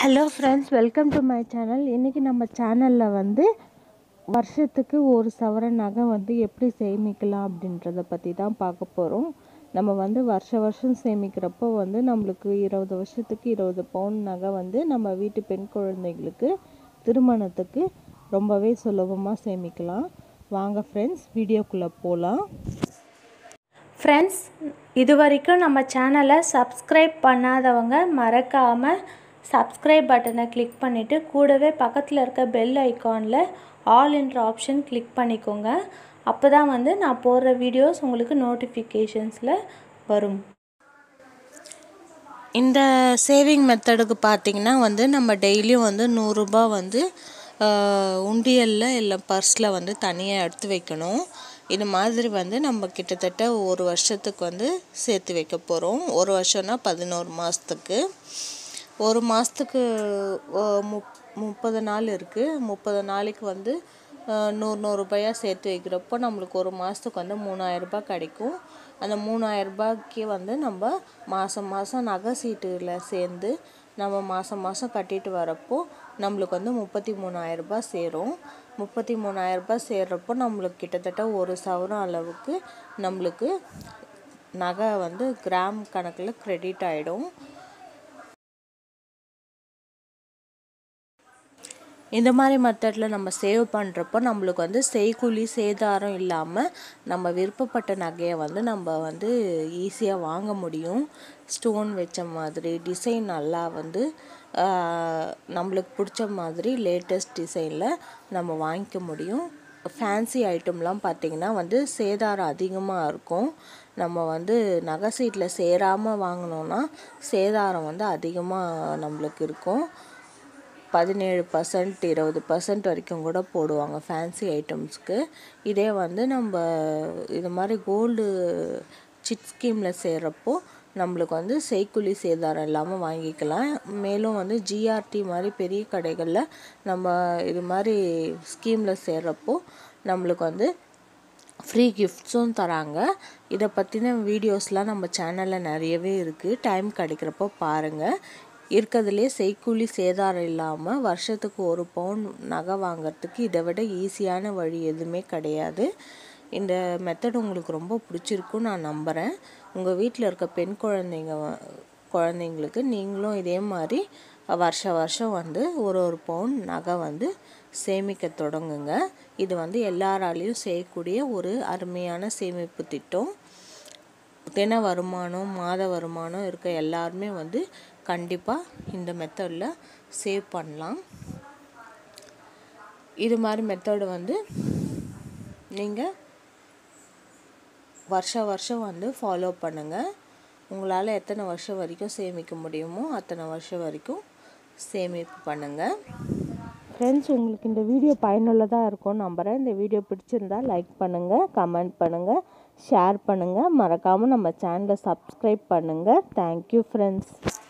hello friends welcome to my channel இன்றைக்கி நம்ம சேனலில் வந்து வருஷத்துக்கு ஒரு சவரன் நகை வந்து எப்படி சேமிக்கலாம் அப்படின்றத பற்றி தான் பார்க்க போகிறோம் நம்ம வந்து வருஷ வருஷம் சேமிக்கிறப்போ வந்து நம்மளுக்கு இருபது வருஷத்துக்கு இருபது பவுன் நகை வந்து நம்ம வீட்டு பெண் குழந்தைகளுக்கு திருமணத்துக்கு ரொம்பவே சுலபமாக சேமிக்கலாம் வாங்க ஃப்ரெண்ட்ஸ் வீடியோக்குள்ளே போகலாம் ஃப்ரெண்ட்ஸ் இது வரைக்கும் நம்ம சேனலை சப்ஸ்கிரைப் பண்ணாதவங்க மறக்காமல் சப்ஸ்கிரைப் பட்டனை கிளிக் பண்ணிவிட்டு கூடவே பக்கத்தில் இருக்க பெல் ஐக்கானில் ஆல் என்ற ஆப்ஷன் கிளிக் பண்ணிக்கோங்க அப்போ தான் வந்து நான் போடுற வீடியோஸ் உங்களுக்கு நோட்டிஃபிகேஷன்ஸில் வரும் இந்த சேவிங் மெத்தடுக்கு பார்த்தீங்கன்னா வந்து நம்ம டெய்லியும் வந்து நூறுரூபா வந்து ஆஹ், உண்டியல்ல இல்லை பர்ஸில் வந்து தனியாக எடுத்து வைக்கணும் இது மாதிரி வந்து நம்ம கிட்டத்தட்ட ஒரு வருஷத்துக்கு வந்து சேர்த்து வைக்க போகிறோம் ஒரு வருஷம்னா பதினோரு மாதத்துக்கு ஒரு மாதத்துக்கு முப் முப்பது நாள் இருக்குது முப்பது நாளைக்கு வந்து ஆஹ், நூறு நூறு ரூபாயாக சேர்த்து வைக்கிறப்போ நம்மளுக்கு ஒரு மாதத்துக்கு வந்து மூணாயிரம் ரூபாய் கிடைக்கும் அந்த மூணாயிரம் ரூபாய்க்கு வந்து நம்ம மாதம் மாதம் நகை சீட்டில் சேர்ந்து நம்ம மாதம் மாதம் கட்டிட்டு வரப்போ நம்மளுக்கு வந்து முப்பத்தி மூணாயிரம் ரூபாய் சேரும் முப்பத்தி மூணாயிரம் ரூபாய் சேர்றப்போ நம்மளுக்கு கிட்டத்தட்ட ஒரு சவரம் அளவுக்கு நம்மளுக்கு நகை வந்து கிராம் கணக்கில் கிரெடிட் ஆகிடும் இந்த மாதிரி மெத்தடில் நம்ம சேவ் பண்ணுறப்போ நம்மளுக்கு வந்து செய்கூலி சேதாரம் இல்லாமல் நம்ம விருப்பப்பட்ட நகையை வந்து நம்ம வந்து ஈஸியாக வாங்க முடியும் ஸ்டோன் வச்ச மாதிரி டிசைன் நல்லா வந்து ஆஹ், நம்மளுக்கு பிடிச்ச மாதிரி லேட்டஸ்ட் டிசைனில் நம்ம வாங்கிக்க முடியும் ஃபேன்சி ஐட்டம்லாம் பார்த்திங்கன்னா வந்து சேதாரம் அதிகமாக இருக்கும் நம்ம வந்து நகை சீட்டில் சேராமல் வாங்கினோன்னா சேதாரம் வந்து அதிகமாக நம்மளுக்கு இருக்கும் பதினேழு பர்சன்ட் இருபது பர்சன்ட் வரைக்கும் கூட போடுவாங்க ஃபேன்சி ஐட்டம்ஸ்க்கு இதே வந்து நம்ம இது மாதிரி கோல்டு சிட் ஸ்கீமில் சேர்றப்போ நம்மளுக்கு வந்து செய்குலி சேதாரம் இல்லாமல் வாங்கிக்கலாம் மேலும் வந்து ஜிஆர்டி மாதிரி பெரிய கடைகளில் நம்ம இது மாதிரி ஸ்கீமில் சேர்றப்போ நம்மளுக்கு வந்து ஃப்ரீ கிஃப்ட்ஸும் தராங்க இதை பற்றின வீடியோஸ்லாம் நம்ம சேனலில் நிறையவே இருக்குது டைம் கிடைக்கிறப்போ பாருங்கள் இருக்கிறதுலே செய்கூலி சேதாரம் இல்லாமல் வருஷத்துக்கு ஒரு பவுன் நகை வாங்குறதுக்கு இதை விட ஈஸியான வழி எதுவுமே கிடையாது இந்த மெத்தட் உங்களுக்கு ரொம்ப பிடிச்சிருக்குன்னு நான் நம்புகிறேன் உங்கள் வீட்டில் இருக்க பெண் குழந்தைங்க வ- குழந்தைங்களுக்கு நீங்களும் இதே மாதிரி வருஷ வருஷம் வந்து ஒரு ஒரு பவுன் நகை வந்து சேமிக்க தொடங்குங்க இது வந்து எல்லாராலையும் செய்யக்கூடிய ஒரு அருமையான சேமிப்பு திட்டம் தின வருமானம் மாத வருமானம் இருக்க எல்லாருமே வந்து கண்டிப்பாக இந்த மெத்தடில் சேவ் பண்ணலாம் இது மாதிரி மெத்தடு வந்து நீங்கள் வருஷ வருஷம் வந்து ஃபாலோ பண்ணுங்கள் உங்களால் எத்தனை வருஷம் வரைக்கும் சேமிக்க முடியுமோ அத்தனை வருஷம் வரைக்கும் சேமிப்பு பண்ணுங்கள் ஃப்ரெண்ட்ஸ் உங்களுக்கு இந்த வீடியோ பயனுள்ளதாக இருக்கும் நம்புகிறேன் இந்த வீடியோ பிடிச்சிருந்தா லைக் பண்ணுங்கள் கமெண்ட் பண்ணுங்கள் ஷேர் பண்ணுங்கள் மறக்காமல் நம்ம சேனலை சப்ஸ்கிரைப் பண்ணுங்கள் தேங்க்யூ ஃப்ரெண்ட்ஸ்